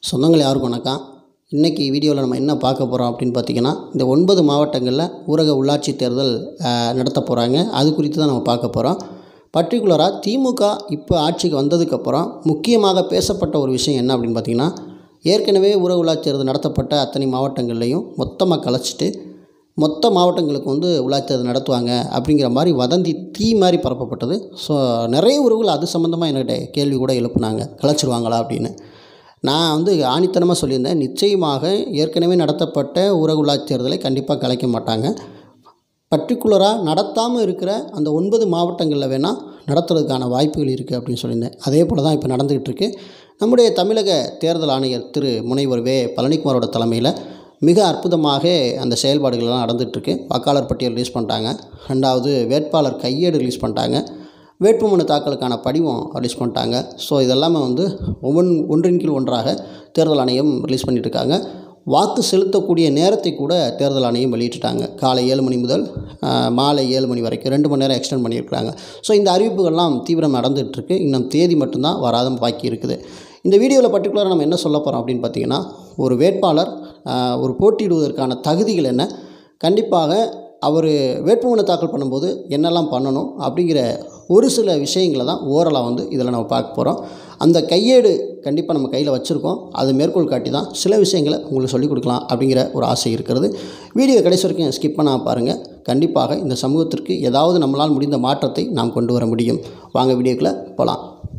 சொந்தங்கள் யாருக்கும் வணக்கம் இன்றைக்கி வீடியோவில் நம்ம என்ன பார்க்க போகிறோம் அப்படின்னு பார்த்தீங்கன்னா இந்த ஒன்பது மாவட்டங்களில் ஊரக உள்ளாட்சி தேர்தல் அஹ், நடத்த போகிறாங்க அது குறித்து தான் நம்ம பார்க்க போகிறோம் பர்டிகுலராக திமுக இப்போ ஆட்சிக்கு வந்ததுக்கப்புறம் முக்கியமாக பேசப்பட்ட ஒரு விஷயம் என்ன அப்படின்னு பார்த்தீங்கன்னா ஏற்கனவே ஊரக உள்ளாட்சி தேர்தல் நடத்தப்பட்ட அத்தனை மாவட்டங்கள்லையும் மொத்தமாக கலைச்சிட்டு மொத்த மாவட்டங்களுக்கு வந்து உள்ளாட்சி தேர்தல் நடத்துவாங்க அப்படிங்கிற மாதிரி வதந்தி தீ மாதிரி பரப்பப்பட்டது ஸோ நிறைய உறவுகள் அது சம்மந்தமாக என்கிட்ட கேள்வி கூட எழுப்புனாங்க கலைச்சிருவாங்களா அப்படின்னு நான் வந்து ஆணித்தனமாக சொல்லியிருந்தேன் நிச்சயமாக ஏற்கனவே நடத்தப்பட்ட ஊரக உள்ளாட்சி தேர்தலை கண்டிப்பாக கலைக்க மாட்டாங்க பர்டிகுலராக நடத்தாமல் இருக்கிற அந்த ஒன்பது மாவட்டங்களில் வேணால் நடத்துறதுக்கான வாய்ப்புகள் இருக்குது அப்படின்னு சொல்லியிருந்தேன் அதே போல் தான் இப்போ நடந்துக்கிட்டு இருக்கு நம்முடைய தமிழக தேர்தல் ஆணையர் திரு முனைவர் வே பழனிக்குமாரோட தலைமையில் மிக அற்புதமாக அந்த செயல்பாடுகள்லாம் நடந்துகிட்ருக்கு வாக்காளர் பட்டியல் ரிலீஸ் பண்ணிட்டாங்க ரெண்டாவது வேட்பாளர் கையேடு ரிலீஸ் பண்ணிட்டாங்க வேட்புமனு தாக்கலுக்கான படிவம் ரிலீஸ் பண்ணிட்டாங்க ஸோ இதெல்லாமே வந்து ஒவ்வொன் ஒன்றின் கீழ் ஒன்றாக தேர்தல் ஆணையம் ரிலீஸ் பண்ணிட்டு இருக்காங்க வாக்கு செலுத்தக்கூடிய நேரத்தை கூட தேர்தல் ஆணையம் வெளியிட்டுட்டாங்க காலை ஏழு மணி முதல் ஆஹ், மாலை ஏழு மணி வரைக்கும் ரெண்டு மணி நேரம் எக்ஸ்டெண்ட் பண்ணியிருக்காங்க ஸோ இந்த அறிவிப்புகள்லாம் தீவிரம் நடந்துகிட்ருக்கு இன்னும் தேதி மட்டும்தான் வராத பாக்கி இருக்குது இந்த வீடியோவில் பர்டிகுலராக நம்ம என்ன சொல்ல போகிறோம் அப்படின்னு பார்த்தீங்கன்னா ஒரு வேட்பாளர் ஆஹ், ஒரு போட்டியிடுவதற்கான தகுதிகள் என்ன கண்டிப்பாக அவர் வேட்புமனு தாக்கல் பண்ணும்போது என்னெல்லாம் பண்ணணும் அப்படிங்கிற ஒரு சில விஷயங்களை தான் ஓரலாக வந்து இதில் நம்ம பார்க்க போகிறோம் அந்த கையேடு கண்டிப்பாக நம்ம கையில் வச்சுருக்கோம் அது மேற்கோள் காட்டி தான் சில விஷயங்களை உங்களுக்கு சொல்லிக் கொடுக்கலாம் அப்படிங்கிற ஒரு ஆசை இருக்கிறது வீடியோ கடைசி வரைக்கும் ஸ்கிப் பண்ணாம பாருங்கள் கண்டிப்பாக இந்த சமூகத்திற்கு ஏதாவது நம்மளால் முடிந்த மாற்றத்தை நாம் கொண்டு வர முடியும் வாங்க வீடியோக்குள்ளே போகலாம்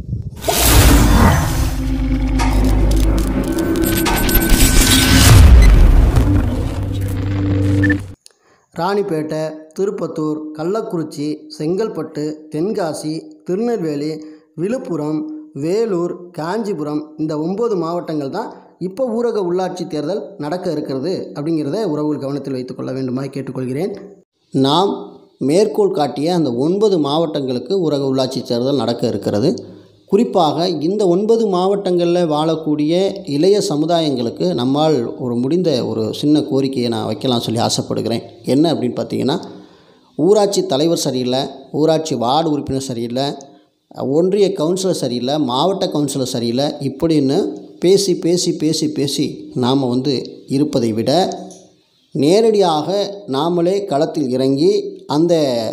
ராணிப்பேட்டை திருப்பத்தூர் கள்ளக்குறிச்சி செங்கல்பட்டு தென்காசி திருநெல்வேலி விழுப்புரம் வேலூர் காஞ்சிபுரம் இந்த ஒம்பது மாவட்டங்கள் தான் இப்போ ஊரக உள்ளாட்சி தேர்தல் நடக்க இருக்கிறது அப்படிங்கிறத உறவுகள் கவனத்தில் வைத்துக்கொள்ள வேண்டுமாய் கேட்டுக்கொள்கிறேன் நாம் மேற்கோள் காட்டிய அந்த ஒன்பது மாவட்டங்களுக்கு ஊரக உள்ளாட்சி தேர்தல் நடக்க இருக்கிறது குறிப்பாக இந்த ஒன்பது மாவட்டங்களில் வாழக்கூடிய இளைய சமுதாயங்களுக்கு நம்மால் ஒரு முடிந்த ஒரு சின்ன கோரிக்கையை நான் வைக்கலாம் சொல்லி ஆசைப்படுகிறேன் என்ன அப்படின்னு பார்த்தீங்கன்னா ஊராட்சி தலைவர் சரியில்லை ஊராட்சி வார்டு உறுப்பினர் சரியில்லை ஒன்றிய கவுன்சிலர் சரியில்லை மாவட்ட கவுன்சிலர் சரியில்லை இப்படின்னு பேசி பேசி பேசி பேசி நாம் வந்து இருப்பதை விட நேரடியாக நாமளே களத்தில் இறங்கி அந்த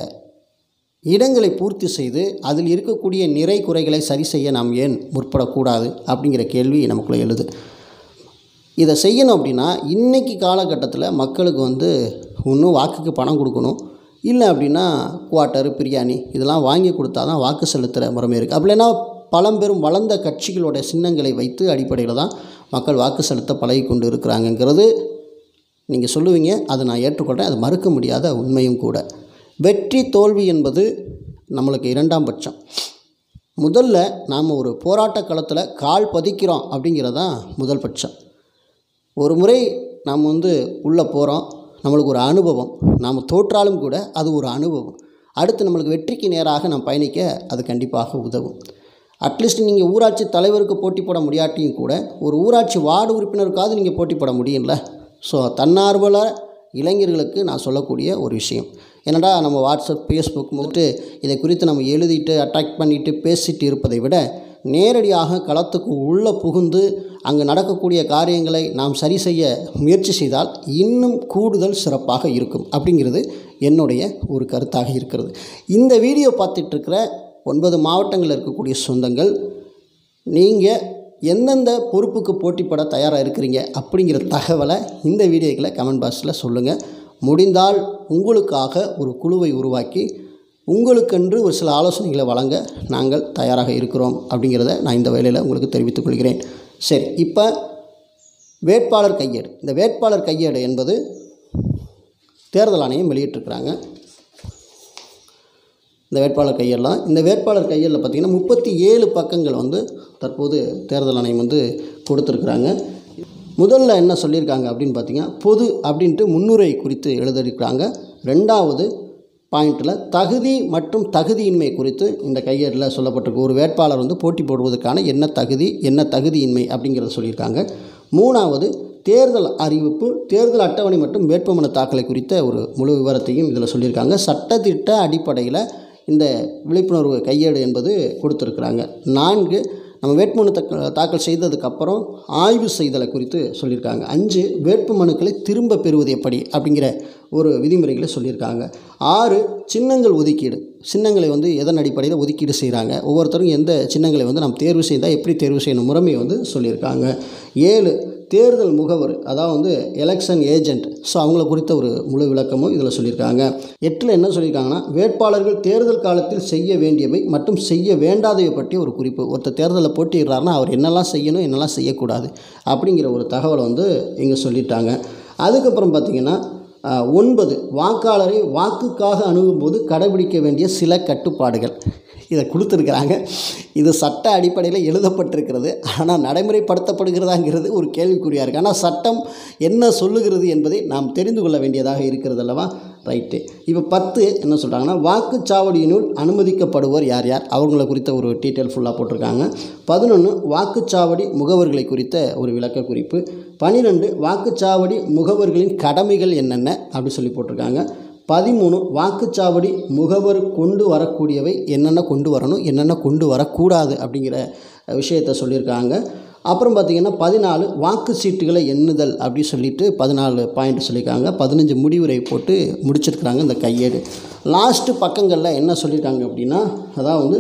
இடங்களை பூர்த்தி செய்து அதில் இருக்கக்கூடிய நிறை குறைகளை சரி செய்ய நாம் ஏன் முற்படக்கூடாது அப்படிங்கிற கேள்வி நமக்குள்ளே எழுது இதை செய்யணும் அப்படின்னா இன்றைக்கி காலகட்டத்தில் மக்களுக்கு வந்து இன்னும் வாக்குக்கு பணம் கொடுக்கணும் இல்லை அப்படின்னா குவாட்டர் பிரியாணி இதெல்லாம் வாங்கி கொடுத்தா தான் வாக்கு செலுத்துகிற முறைமை இருக்குது அப்படின்னா பழம்பெரும் வளர்ந்த கட்சிகளோட சின்னங்களை வைத்து அடிப்படையில் தான் மக்கள் வாக்கு செலுத்த பழகி கொண்டு இருக்கிறாங்கங்கிறது நீங்கள் சொல்லுவீங்க அதை நான் ஏற்றுக்கொள்கிறேன் அது மறுக்க முடியாத உண்மையும் கூட வெற்றி தோல்வி என்பது நம்மளுக்கு இரண்டாம் பட்சம் முதல்ல நாம் ஒரு போராட்ட களத்தில் கால் பதிக்கிறோம் அப்படிங்கிறது தான் முதல் பட்சம் ஒரு முறை நாம் வந்து உள்ளே போகிறோம் நம்மளுக்கு ஒரு அனுபவம் நாம் தோற்றாலும் கூட அது ஒரு அனுபவம் அடுத்து நம்மளுக்கு வெற்றிக்கு நேராக நாம் பயணிக்க அது கண்டிப்பாக உதவும் அட்லீஸ்ட் நீங்கள் ஊராட்சி தலைவருக்கு போட்டி போட முடியாட்டியும் கூட ஒரு ஊராட்சி வார்டு உறுப்பினருக்காவது நீங்கள் போட்டி போட முடியும்ல ஸோ தன்னார்வல இளைஞர்களுக்கு நான் சொல்லக்கூடிய ஒரு விஷயம் என்னடா நம்ம வாட்ஸ்அப் ஃபேஸ்புக் வந்துட்டு இதை குறித்து நம்ம எழுதிட்டு அட்ராக்ட் பண்ணிட்டு பேசிட்டு இருப்பதை விட நேரடியாக களத்துக்கு உள்ளே புகுந்து அங்கே நடக்கக்கூடிய காரியங்களை நாம் சரி செய்ய முயற்சி செய்தால் இன்னும் கூடுதல் சிறப்பாக இருக்கும் அப்படிங்கிறது என்னுடைய ஒரு கருத்தாக இருக்கிறது இந்த வீடியோ பார்த்துட்டு இருக்கிற ஒன்பது மாவட்டங்களில் இருக்கக்கூடிய சொந்தங்கள் நீங்கள் எந்தெந்த பொறுப்புக்கு போட்டிப்பட தயாராக இருக்கிறீங்க அப்படிங்கிற தகவலை இந்த வீடியோக்களை கமெண்ட் பாக்ஸில் சொல்லுங்கள் முடிந்தால் உங்களுக்காக ஒரு குழுவை உருவாக்கி உங்களுக்கென்று ஒரு சில ஆலோசனைகளை வழங்க நாங்கள் தயாராக இருக்கிறோம் அப்படிங்கிறத நான் இந்த வேலையில் உங்களுக்கு தெரிவித்துக் கொள்கிறேன் சரி இப்போ வேட்பாளர் கையேடு இந்த வேட்பாளர் கையேடு என்பது தேர்தல் ஆணையம் வெளியிட்டிருக்கிறாங்க இந்த வேட்பாளர் கையெல்லாம் இந்த வேட்பாளர் கையெல்லாம் பார்த்திங்கன்னா முப்பத்தி ஏழு பக்கங்கள் வந்து தற்போது தேர்தல் ஆணையம் வந்து கொடுத்துருக்குறாங்க முதல்ல என்ன சொல்லியிருக்காங்க அப்படின்னு பார்த்தீங்கன்னா பொது அப்படின்ட்டு முன்னுரை குறித்து எழுதியிருக்கிறாங்க ரெண்டாவது பாயிண்டில் தகுதி மற்றும் தகுதியின்மை குறித்து இந்த கையேட்டில் சொல்லப்பட்டிருக்கு ஒரு வேட்பாளர் வந்து போட்டி போடுவதற்கான என்ன தகுதி என்ன தகுதியின்மை அப்படிங்கிறத சொல்லியிருக்காங்க மூணாவது தேர்தல் அறிவிப்பு தேர்தல் அட்டவணை மற்றும் வேட்புமனு தாக்கலை குறித்த ஒரு முழு விவரத்தையும் இதில் சொல்லியிருக்காங்க சட்டத்திட்ட அடிப்படையில் இந்த விழிப்புணர்வு கையேடு என்பது கொடுத்துருக்குறாங்க நான்கு நம்ம வேட்புமனு தக்க தாக்கல் செய்ததுக்கப்புறம் ஆய்வு செய்தலை குறித்து சொல்லியிருக்காங்க அஞ்சு வேட்பு மனுக்களை திரும்ப பெறுவது எப்படி அப்படிங்கிற ஒரு விதிமுறைகளை சொல்லியிருக்காங்க ஆறு சின்னங்கள் ஒதுக்கீடு சின்னங்களை வந்து எதன் அடிப்படையில் ஒதுக்கீடு செய்கிறாங்க ஒவ்வொருத்தரும் எந்த சின்னங்களை வந்து நாம் தேர்வு செய்தால் எப்படி தேர்வு செய்யணும் முறைமையை வந்து சொல்லியிருக்காங்க ஏழு தேர்தல் முகவர் அதாவது வந்து எலெக்ஷன் ஏஜென்ட் ஸோ அவங்கள குறித்த ஒரு முழு விளக்கமும் இதில் சொல்லியிருக்காங்க எட்டில் என்ன சொல்லியிருக்காங்கன்னா வேட்பாளர்கள் தேர்தல் காலத்தில் செய்ய வேண்டியவை மற்றும் செய்ய வேண்டாதவை பற்றி ஒரு குறிப்பு ஒருத்தர் தேர்தலில் போட்டிடுறாருன்னா அவர் என்னெல்லாம் செய்யணும் என்னெல்லாம் செய்யக்கூடாது அப்படிங்கிற ஒரு தகவலை வந்து இங்கே சொல்லிட்டாங்க அதுக்கப்புறம் பார்த்திங்கன்னா ஆஹ், ஒன்பது வாக்காளரை வாக்குக்காக அணுகும்போது கடைபிடிக்க வேண்டிய சில கட்டுப்பாடுகள் இதை கொடுத்துருக்குறாங்க இது சட்ட அடிப்படையில் எழுதப்பட்டிருக்கிறது ஆனால் நடைமுறைப்படுத்தப்படுகிறதாங்கிறது ஒரு கேள்விக்குறியாக இருக்குது ஆனால் சட்டம் என்ன சொல்லுகிறது என்பதை நாம் தெரிந்து கொள்ள வேண்டியதாக இருக்கிறது அல்லவா ரைட்டு இப்போ பத்து என்ன சொல்கிறாங்கன்னா வாக்குச்சாவடியினுள் அனுமதிக்கப்படுவோர் யார் யார் அவங்கள குறித்த ஒரு டீட்டெயில் ஃபுல்லாக போட்டிருக்காங்க பதினொன்று வாக்குச்சாவடி முகவர்களை குறித்த ஒரு விளக்க குறிப்பு பன்னிரெண்டு வாக்குச்சாவடி முகவர்களின் கடமைகள் என்னென்ன அப்படி சொல்லி போட்டிருக்காங்க பதிமூணு வாக்குச்சாவடி முகவர் கொண்டு வரக்கூடியவை என்னென்ன கொண்டு வரணும் என்னென்ன கொண்டு வரக்கூடாது அப்படிங்கிற விஷயத்தை சொல்லியிருக்காங்க அப்புறம் பார்த்திங்கன்னா பதினாலு வாக்கு சீட்டுகளை எண்ணுதல் அப்படி சொல்லிட்டு பதினாலு பாயிண்ட் சொல்லியிருக்காங்க பதினஞ்சு முடிவுரை போட்டு முடிச்சிருக்கிறாங்க இந்த கையேடு லாஸ்ட்டு பக்கங்களில் என்ன சொல்லியிருக்காங்க அப்படின்னா அதாவது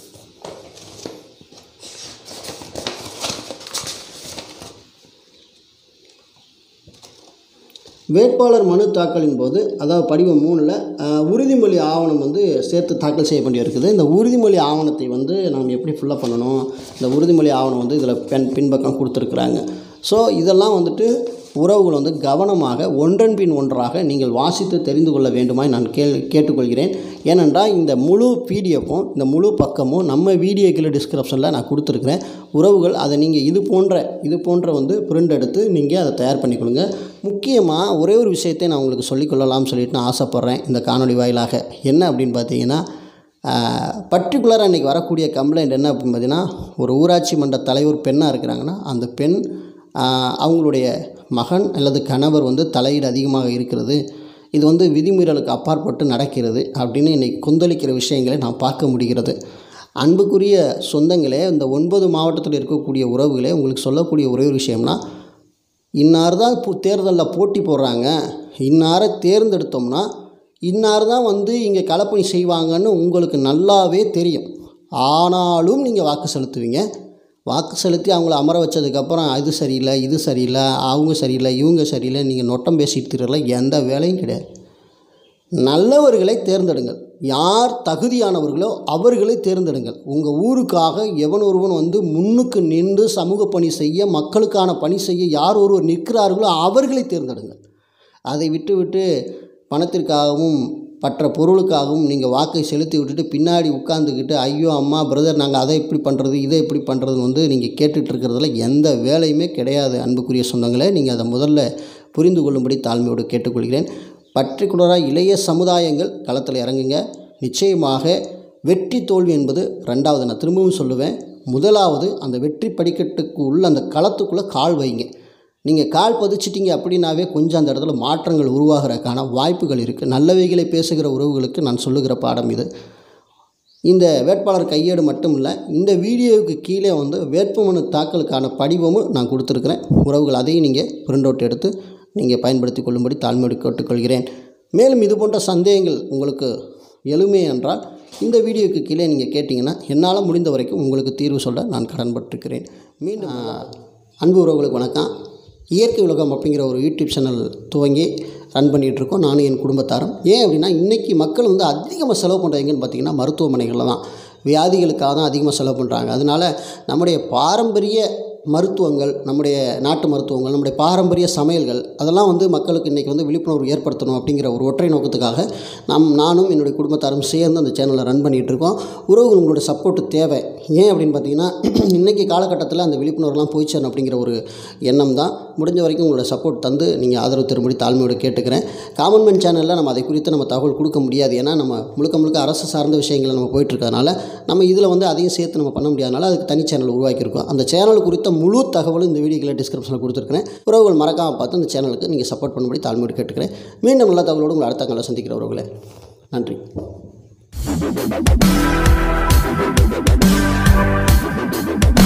வேட்பாளர் மனு தாக்கலின் போது அதாவது படிவம் மூணில் உறுதிமொழி ஆவணம் வந்து சேர்த்து தாக்கல் செய்ய வேண்டி இருக்குது இந்த உறுதிமொழி ஆவணத்தை வந்து நாம் எப்படி ஃபுல்லாக பண்ணணும் இந்த உறுதிமொழி ஆவணம் வந்து இதில் பென் பின்பக்கம் கொடுத்துருக்குறாங்க ஸோ இதெல்லாம் வந்துட்டு உறவுகள் வந்து கவனமாக ஒன்றன் பின் ஒன்றாக நீங்கள் வாசித்து தெரிந்து கொள்ள வேண்டுமாய் நான் கேள் கேட்டுக்கொள்கிறேன் ஏனென்றால் இந்த முழு பிடிஎஃப்பும் இந்த முழு பக்கமும் நம்ம வீடியோ கீழே டிஸ்கிரிப்ஷனில் நான் கொடுத்துருக்குறேன் உறவுகள் அதை நீங்கள் இது போன்ற இது போன்ற வந்து பிரிண்ட் எடுத்து நீங்கள் அதை தயார் பண்ணிக்கொள்ளுங்க முக்கியமாக ஒரே ஒரு விஷயத்தை நான் உங்களுக்கு சொல்லிக்கொள்ளலாம்னு சொல்லிட்டு நான் ஆசைப்பட்றேன் இந்த காணொளி வாயிலாக என்ன அப்படின்னு பார்த்தீங்கன்னா பர்டிகுலராக இன்றைக்கி வரக்கூடிய கம்ப்ளைண்ட் என்ன அப்படின்னு பார்த்தீங்கன்னா ஒரு ஊராட்சி மன்ற தலைவர் பெண்ணாக இருக்கிறாங்கன்னா அந்த பெண் ஆஹ், அவங்களுடைய மகன் அல்லது கணவர் வந்து தலையீடு அதிகமாக இருக்கிறது இது வந்து விதிமீறலுக்கு அப்பாற்பட்டு நடக்கிறது அப்படின்னு இன்றைக்கி கொந்தளிக்கிற விஷயங்களை நான் பார்க்க முடிகிறது அன்புக்குரிய சொந்தங்களே இந்த ஒன்பது மாவட்டத்தில் இருக்கக்கூடிய உறவுகளே உங்களுக்கு சொல்லக்கூடிய ஒரே ஒரு விஷயம்னா இன்னார் தான் இப்போ தேர்தலில் போட்டி போடுறாங்க இன்னாரை தேர்ந்தெடுத்தோம்னா இன்னார் தான் வந்து இங்கே களப்பணி செய்வாங்கன்னு உங்களுக்கு நல்லாவே தெரியும் ஆனாலும் நீங்கள் வாக்கு செலுத்துவீங்க வாக்கு செலுத்தி அவங்கள அமர வச்சதுக்கப்புறம் அது சரியில்லை இது சரியில்லை அவங்க சரியில்லை இவங்க சரியில்லை நீங்கள் நொட்டம் பேசிட்டு தெரியல எந்த வேலையும் கிடையாது நல்லவர்களை தேர்ந்தெடுங்கள் யார் தகுதியானவர்களோ அவர்களை தேர்ந்தெடுங்கள் உங்கள் ஊருக்காக எவன் ஒருவன் வந்து முன்னுக்கு நின்று சமூக பணி செய்ய மக்களுக்கான பணி செய்ய யார் ஒருவர் நிற்கிறார்களோ அவர்களை தேர்ந்தெடுங்கள் அதை விட்டு விட்டு பணத்திற்காகவும் மற்ற பொருளுக்காகவும் நீங்கள் வாக்கை செலுத்தி விட்டுட்டு பின்னாடி உட்காந்துக்கிட்டு ஐயோ அம்மா பிரதர் நாங்கள் அதை எப்படி பண்ணுறது இதை எப்படி பண்ணுறதுன்னு வந்து நீங்கள் கேட்டுட்டு இருக்கிறதுல எந்த வேலையுமே கிடையாது அன்புக்குரிய சொந்தங்களே நீங்கள் அதை முதல்ல புரிந்து கொள்ளும்படி தாழ்மையோடு கேட்டுக்கொள்கிறேன் பர்டிகுலராக இளைய சமுதாயங்கள் களத்தில் இறங்குங்க நிச்சயமாக வெற்றி தோல்வி என்பது ரெண்டாவது நான் திரும்பவும் சொல்லுவேன் முதலாவது அந்த வெற்றி படிக்கட்டுக்கு உள்ள அந்த களத்துக்குள்ளே கால் வைங்க நீங்கள் கால் பதிச்சிட்டிங்க அப்படின்னாவே கொஞ்சம் அந்த இடத்துல மாற்றங்கள் உருவாகிறதுக்கான வாய்ப்புகள் இருக்குது நல்லவைகளை பேசுகிற உறவுகளுக்கு நான் சொல்லுகிற பாடம் இது இந்த வேட்பாளர் கையேடு மட்டும் இல்லை இந்த வீடியோவுக்கு கீழே வந்து வேட்புமனு தாக்கலுக்கான படிவமும் நான் கொடுத்துருக்குறேன் உறவுகள் அதையும் நீங்கள் பிரிண்ட் அவுட் எடுத்து நீங்கள் பயன்படுத்தி கொள்ளும்படி தாழ்மையோடு கேட்டுக்கொள்கிறேன் மேலும் இது போன்ற சந்தேகங்கள் உங்களுக்கு எழுமே என்றால் இந்த வீடியோவுக்கு கீழே நீங்கள் கேட்டிங்கன்னா என்னால் முடிந்த வரைக்கும் உங்களுக்கு தீர்வு சொல்ல நான் கடன்பட்டிருக்கிறேன் மீண்டும் அன்பு உறவுகளுக்கு வணக்கம் இயற்கை உலகம் அப்படிங்கிற ஒரு யூடியூப் சேனல் துவங்கி ரன் பண்ணிகிட்ருக்கோம் நானும் என் குடும்பத்தாரும் ஏன் அப்படின்னா இன்றைக்கி மக்கள் வந்து அதிகமாக செலவு பண்ணுறது எங்கன்னு பார்த்தீங்கன்னா மருத்துவமனைகளில் தான் வியாதிகளுக்காக தான் அதிகமாக செலவு பண்ணுறாங்க அதனால் நம்முடைய பாரம்பரிய மருத்துவங்கள் நம்முடைய நாட்டு மருத்துவங்கள் நம்முடைய பாரம்பரிய சமையல்கள் அதெல்லாம் வந்து மக்களுக்கு இன்றைக்கி வந்து விழிப்புணர்வு ஏற்படுத்தணும் அப்படிங்கிற ஒரு ஒற்றை நோக்கத்துக்காக நாம் நானும் என்னுடைய குடும்பத்தாரும் சேர்ந்து அந்த சேனலை ரன் பண்ணிகிட்டு இருக்கோம் உறவுகள் உங்களுடைய சப்போர்ட் தேவை ஏன் அப்படின்னு பார்த்தீங்கன்னா இன்றைக்கி காலகட்டத்தில் அந்த விழிப்புணர்வுலாம் போய் சேரணும் அப்படிங்கிற ஒரு எண்ணம் தான் முடிஞ்ச வரைக்கும் உங்களோட சப்போர்ட் தந்து நீங்கள் ஆதரவு தரும்படி தாழ்மையோடு கேட்டுக்கிறேன் காமன் மேன் சேனலில் நம்ம அதை குறித்து நம்ம தகவல் கொடுக்க முடியாது ஏன்னா நம்ம முழுக்க முழுக்க அரசு சார்ந்த விஷயங்களை நம்ம போயிட்டுருக்கறனால நம்ம இதில் வந்து அதையும் சேர்த்து நம்ம பண்ண முடியாதனால அதுக்கு தனி சேனல் உருவாக்கியிருக்கோம் அந்த சேனல் குறித்த முழு தகவலும் இந்த வீடியோக்கில் டிஸ்கிரிப்ஷனில் கொடுத்துருக்கிறேன் உறவுகள் மறக்காமல் பார்த்து அந்த சேனலுக்கு நீங்கள் சப்போர்ட் பண்ணும்படி தாழ்மையோடு கேட்டுக்கிறேன் மீண்டும் நல்ல தகவலோடு உங்களை அடுத்த காலையில் சந்திக்கிற உறவுகளே நன்றி